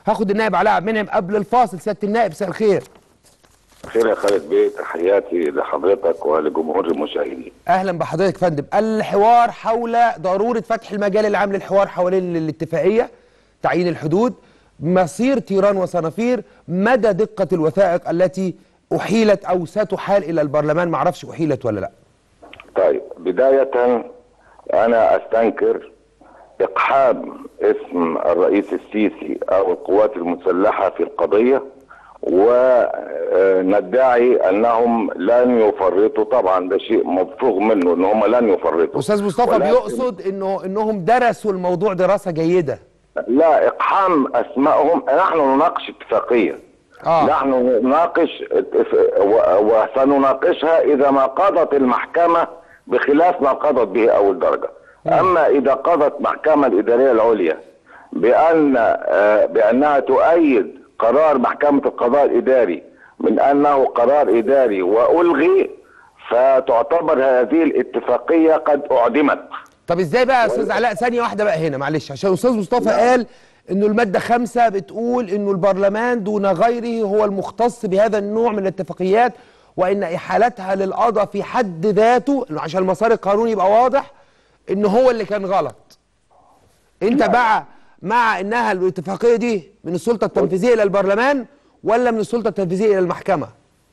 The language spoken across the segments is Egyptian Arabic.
هاخد النائب علاء عبد المنعم قبل الفاصل سياده النائب مساء الخير خير يا خالد بيه تحياتي لحضرتك ولجمهور المشاهدين اهلا بحضرتك يا فندم الحوار حول ضروره فتح المجال العام للحوار حوالين الاتفاقيه تعيين الحدود مصير تيران وصنافير مدى دقه الوثائق التي احيلت او ستحال الى البرلمان معرفش احيلت ولا لا طيب بداية أنا أستنكر إقحام اسم الرئيس السيسي أو القوات المسلحة في القضية وندعي أنهم لن يفرطوا طبعا ده شيء مفروغ منه أن هم لن يفرطوا استاذ مصطفى ولكن- بيقصد انه انهم درسوا الموضوع دراسه جيده لا إقحام أسمائهم نحن نناقش اتفاقية آه. نحن نناقش اتف- و- وسنناقشها إذا ما قضت المحكمة بخلاف ما قضت به أول درجة أما إذا قضت محكمة الإدارية العليا بأن آه، بأنها تؤيد قرار محكمة القضاء الإداري من أنه قرار إداري وألغي فتعتبر هذه الاتفاقية قد أعدمت طب ازاي بقى يا استاذ علاء ثانيه واحده بقى هنا معلش عشان استاذ مصطفى قال انه الماده خمسة بتقول انه البرلمان دون غيره هو المختص بهذا النوع من الاتفاقيات وان احالتها للقضاء في حد ذاته إنه عشان المسار القانوني يبقى واضح ان هو اللي كان غلط انت بقى مع انها الاتفاقيه دي من السلطه التنفيذيه الى البرلمان ولا من السلطه التنفيذيه الى المحكمه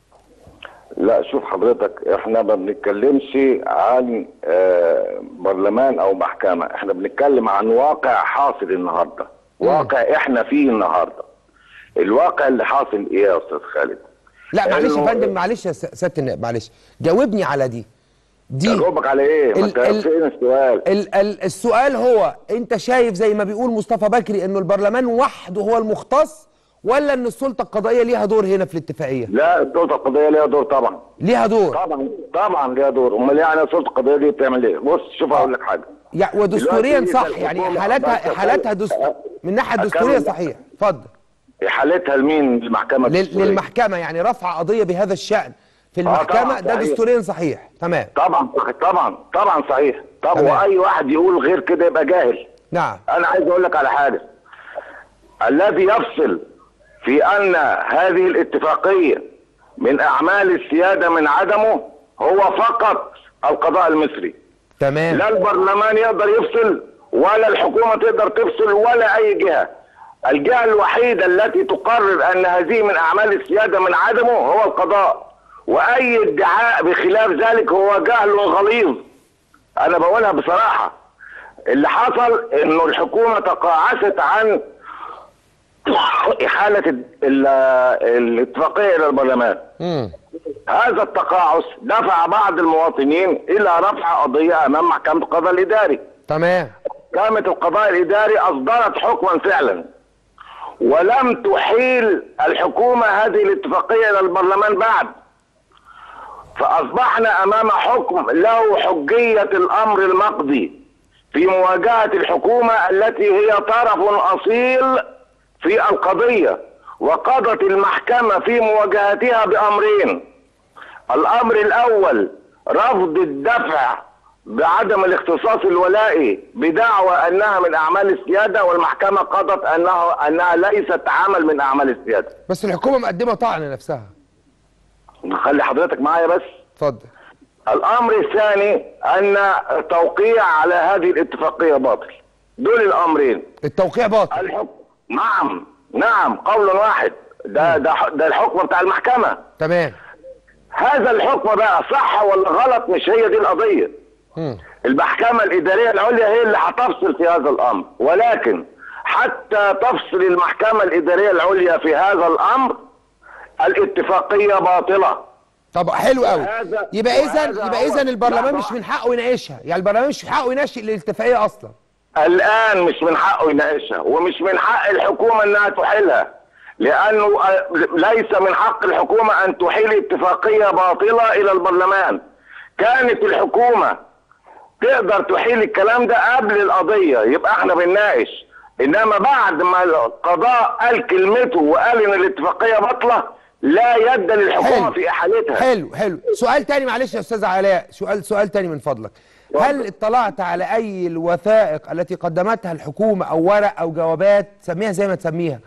لا شوف حضرتك احنا ما بنتكلمش عن آه، برلمان او محكمة احنا بنتكلم عن واقع حاصل النهاردة واقع احنا فيه النهاردة الواقع اللي حاصل ايه يا استاذ خالد لا معلش يا إنه- فندم معلش يا س- سياده النائب معلش جاوبني على دي دي اجاوبك على ايه ما ال- انت ال- فين السؤال ال ال السؤال هو انت شايف زي ما بيقول مصطفى بكري انه البرلمان وحده هو المختص ولا ان السلطه القضائيه ليها دور هنا في الاتفاقيه لا السلطة القضائية ليها دور طبعا ليها دور طبعا طبعا ليها دور امال يعني السلطة القضائية دي بتعمل ايه بص شوف هقول لك حاجة يا ودستوريا دلوقتي صح إذا يعني الحكومة حالتها بس- حالتها دست... من الناحيه أكمل الدستوريه بقى. صحيح اتفضل حالتها لمين المحكمة لل- الدستورية؟ للمحكمه يعني رفع قضيه بهذا الشان في المحكمه طبعاً، ده صحيح. دستوريا صحيح تمام طبعا طبعا طبعا صحيح طب تمام. واي واحد يقول غير كده يبقى جاهل نعم انا عايز اقول لك على حاجه الذي يفصل في ان هذه الاتفاقيه من اعمال السياده من عدمه هو فقط القضاء المصري تمام لا البرلمان يقدر يفصل ولا الحكومه تقدر تفصل ولا اي جهه الجهه الوحيده التي تقرر ان هذه من اعمال السياده من عدمه هو القضاء واي ادعاء بخلاف ذلك هو جهل غليظ انا بقولها بصراحه اللي حصل انه الحكومه تقاعست عن احاله ال- ال- الاتفاقيه الى البرلمان مم. هذا التقاعس دفع بعض المواطنين الى رفع قضيه امام محكمه القضاء الاداري تمام محكمه القضاء الاداري اصدرت حكما فعلا ولم تحيل الحكومه هذه الاتفاقيه الى البرلمان بعد فاصبحنا امام حكم له حجيه الامر المقضي في مواجهه الحكومه التي هي طرف اصيل في القضيه وقضت المحكمه في مواجهتها بامرين الامر الاول رفض الدفع بعدم الاختصاص الولائي بدعوى انها من اعمال السياده والمحكمه قضت انه انها ليست عمل من اعمال السياده. بس الحكومه مقدمه طعن نفسها خلي حضرتك معايا بس. اتفضل الامر الثاني ان التوقيع على هذه الاتفاقيه باطل. دول الامرين. التوقيع باطل الحكم نعم نعم قول واحد ده ده ده الحكم بتاع المحكمه. تمام هذا الحكم بقى صح ولا غلط مش هي دي القضيه. مم. المحكمة الإدارية العليا هي اللي هتفصل في هذا الأمر ولكن حتى تفصل المحكمة الإدارية العليا في هذا الأمر الاتفاقية باطلة طب حلو قوي وهذا- يبقى اذا وهذا يبقى هو- اذا البرلمان لا، مش من حقه يناقشها يعني البرلمان مش من حقه يناقش الاتفاقيه اصلا الآن مش من حقه يناقشها ومش من حق الحكومة إنها تحيلها لأنه آه، ليس من حق الحكومة أن تحيل اتفاقية باطلة إلى البرلمان كانت الحكومة تقدر تحيل الكلام ده قبل القضية يبقى احنا بنناقش انما بعد ما القضاء قال كلمته وقال ان الاتفاقية باطلة لا يد للحكومة حلو. في احالتها حلو حلو سؤال تاني معلش يا استاذ علاء سؤال سؤال تاني من فضلك هل اطلعت على اي الوثائق التي قدمتها الحكومه او ورق او جوابات سميها زي ما تسميها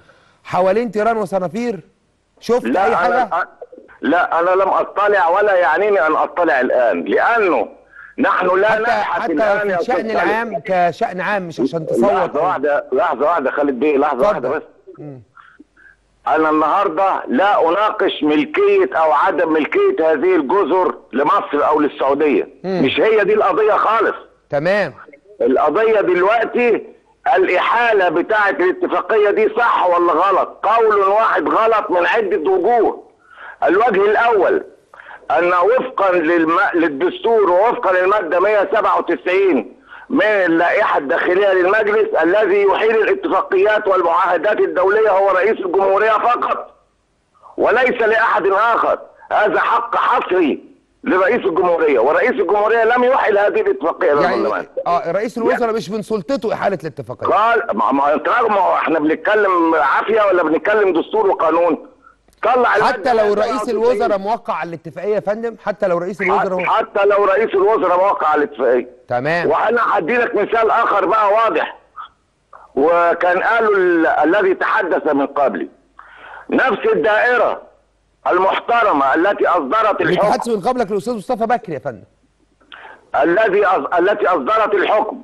حوالين تيران وصنافير شفت لا اي حاجه أنا لا أنا لم أطلع ولا يعنيني أن أطلع الآن لأنه نحن لا حتى نبحث حتى الآن يا في أستاذ الشأن خالد. العام كشأن عام مش عشان تصوت لحظة واحدة لحظة واحدة خالد بيه لحظة واحدة اتفضل. بس أنا النهاردة لا أناقش ملكية أو عدم ملكية هذه الجزر لمصر أو للسعودية مش هي دي القضية خالص تمام القضية دلوقتي الإحالة بتاعة الاتفاقية دي صح ولا غلط قول واحد غلط من عدة وجوه الوجه الأول أن وفقا للم... للدستور ووفقا للمادة 197 من اللائحة الداخلية للمجلس الذي يحيل الاتفاقيات والمعاهدات الدولية هو رئيس الجمهورية فقط وليس لأحد آخر هذا حق حصري لرئيس الجمهورية ورئيس الجمهورية لم يحل هذه الاتفاقية يعني للبرلمان. اه رئيس الوزراء مش من سلطته احاله الاتفاقيه قال ما ما انت ما هو احنا بنتكلم عافيه ولا بنتكلم دستور وقانون طلع حتى المادة لو رئيس 97. الوزراء موقع على الاتفاقيه يا فندم حتى لو رئيس الوزراء هو حتى لو رئيس الوزراء موقع على الاتفاقيه تمام وانا هدي لك مثال اخر بقى واضح وكان قالوا ال- الذي تحدث من قبلي نفس الدائره المحترمه التي اصدرت اللي الحكم تحدث من قبلك الاستاذ مصطفى بكري يا فندم الذي أص... التي اصدرت الحكم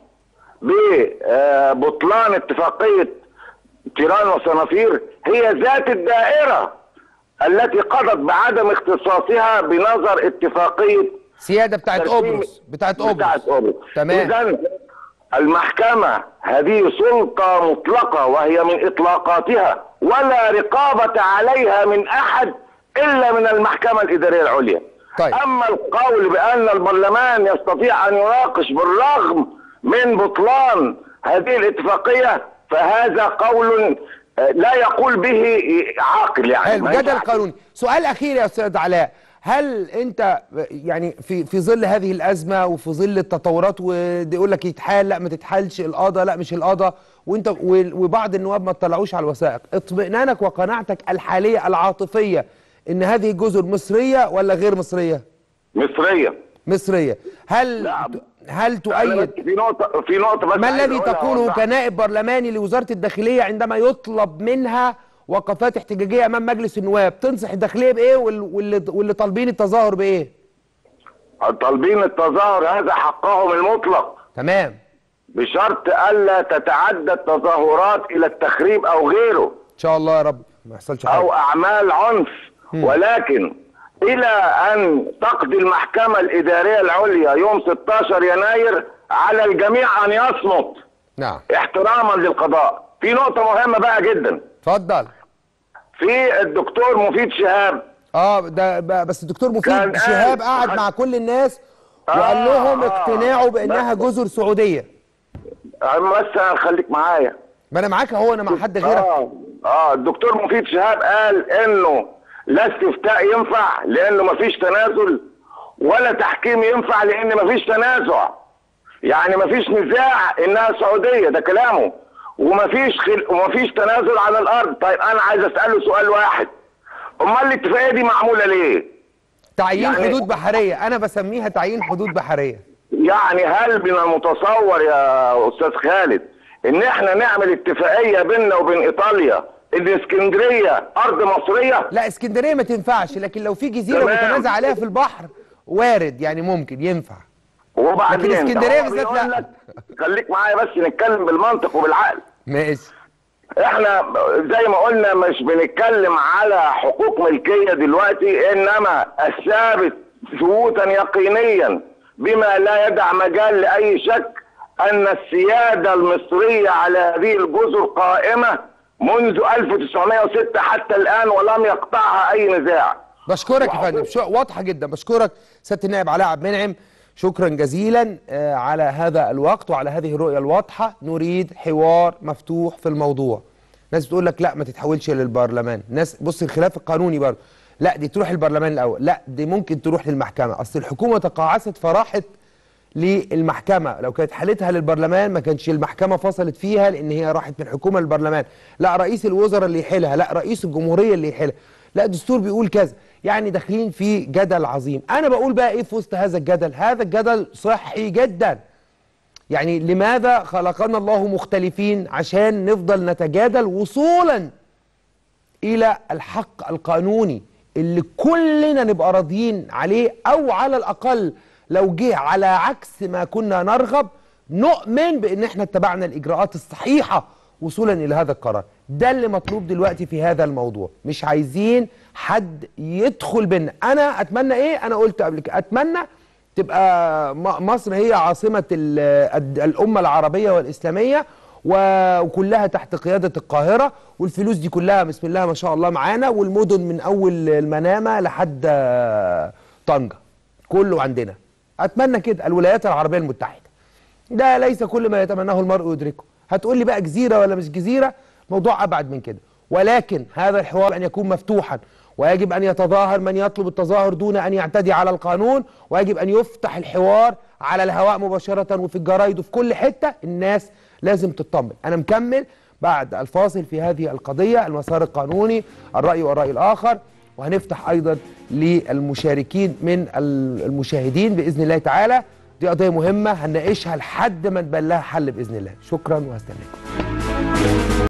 ببطلان اتفاقيه تيران وصنافير هي ذات الدائره التي قضت بعدم اختصاصها بنظر اتفاقيه سياده بتاعت ترسيم- قبرص بتاعت بتاعت قبرص قبرص تمام. اذا المحكمه هذه سلطه مطلقه وهي من اطلاقاتها ولا رقابه عليها من احد الا من المحكمه الاداريه العليا طيب. اما القول بان البرلمان يستطيع ان يناقش بالرغم من بطلان هذه الاتفاقيه فهذا قول آه، لا يقول به عاقل يعني حلو ما جدل ينفعش. قانوني سؤال اخير يا استاذ علاء هل انت يعني في في ظل هذه الازمه وفي ظل التطورات ويقول لك يتحال لا ما تتحالش القضاء لا مش القضاء وانت و- وبعض النواب ما اطلعوش على الوثائق اطمئنانك وقناعتك الحاليه العاطفيه ان هذه الجزر مصريه ولا غير مصريه مصريه مصريه هل نعم. هل أنا تؤيد بس في نقطه في نقطه بس ما عايز الذي أقولها تقوله وأوضحها. كنائب برلماني لوزارة الداخلية عندما يطلب منها وقفات احتجاجية أمام مجلس النواب تنصح الداخلية بإيه وال- واللي, واللي طالبين التظاهر بإيه طالبين التظاهر هذا حقهم المطلق تمام بشرط الا تتعدى التظاهرات الى التخريب او غيره إن شاء الله يا رب ما يحصلش او حاجة اعمال عنف ولكن الى ان تقضي المحكمه الاداريه العليا يوم 16 يناير على الجميع ان يصمت نعم احتراما للقضاء في نقطه مهمه بقى جدا اتفضل في الدكتور مفيد شهاب اه ده ب- بس الدكتور كان مفيد قال- شهاب قعد مع كل الناس وقال آه، لهم آه. اقتناعه بانها جزر سعوديه بس خليك معايا ما انا معاك اهو انا مع حد غيرك اه اه الدكتور مفيد شهاب قال انه لا استفتاء ينفع لانه مفيش تنازل ولا تحكيم ينفع لان مفيش تنازع يعني مفيش نزاع انها سعوديه ده كلامه ومفيش خل... ومفيش تنازل عن الارض طيب انا عايز اساله سؤال واحد امال الاتفاقيه دي معموله ليه تعيين يعني- حدود بحريه انا بسميها تعيين حدود بحريه يعني هل من المتصور يا استاذ خالد ان احنا نعمل اتفاقيه بيننا وبين ايطاليا ان اسكندريه ارض مصريه لا اسكندريه ما تنفعش لكن لو في جزيره تمام. متنازع عليها في البحر وارد يعني ممكن ينفع وبعدين لكن اسكندرية ده هو بالذات بيقول لا. لك خليك معايا بس نتكلم بالمنطق وبالعقل ماشي احنا زي ما قلنا مش بنتكلم على حقوق ملكية دلوقتي انما الثابت ثبوتا يقينيا بما لا يدع مجال لأي شك أن السيادة المصرية على هذه الجزر قائمة منذ 1906 حتى الآن ولم يقطعها أي نزاع بشكرك يا وعقوق- فندم شو واضحه جدا بشكرك سياده النائب علاء عبد المنعم شكرا جزيلا آه، على هذا الوقت وعلى هذه الرؤيه الواضحه نريد حوار مفتوح في الموضوع ناس بتقول لك لا ما تتحولش للبرلمان ناس بص الخلاف القانوني برضه لا دي تروح البرلمان الاول لا دي ممكن تروح للمحكمه اصل الحكومه تقاعست فراحت للمحكمه لو كانت حالتها للبرلمان ما كانش المحكمه فصلت فيها لان هي راحت من الحكومه للبرلمان لا رئيس الوزراء اللي يحلها لا رئيس الجمهوريه اللي يحلها لا الدستور بيقول كذا يعني داخلين في جدل عظيم انا بقول بقى ايه في وسط هذا الجدل هذا الجدل صحي جدا يعني لماذا خلقنا الله مختلفين عشان نفضل نتجادل وصولا الى الحق القانوني اللي كلنا نبقى راضيين عليه او على الاقل لو جه على عكس ما كنا نرغب نؤمن بان احنا اتبعنا الاجراءات الصحيحه وصولا الى هذا القرار ده اللي مطلوب دلوقتي في هذا الموضوع مش عايزين حد يدخل بينا انا اتمنى ايه انا قلت قبل كده اتمنى تبقى م- مصر هي عاصمه ال- الد- الامه العربيه والاسلاميه و- وكلها تحت قياده القاهره والفلوس دي كلها بسم الله ما شاء الله معانا والمدن من اول المنامه لحد آه، طنجه كله عندنا اتمنى كده الولايات العربيه المتحده ده ليس كل ما يتمناه المرء يدركه هتقول لي بقى جزيره ولا مش جزيره موضوع ابعد من كده ولكن هذا الحوار ان يكون مفتوحا ويجب ان يتظاهر من يطلب التظاهر دون ان يعتدي على القانون ويجب ان يفتح الحوار على الهواء مباشره وفي الجرايد وفي كل حته الناس لازم تطمن انا مكمل بعد الفاصل في هذه القضيه المسار القانوني الراي والراي الاخر وهنفتح ايضا للمشاركين من المشاهدين باذن الله تعالى دي قضيه مهمه هنناقشها لحد ما نبان لها حل باذن الله شكرا وهستناكم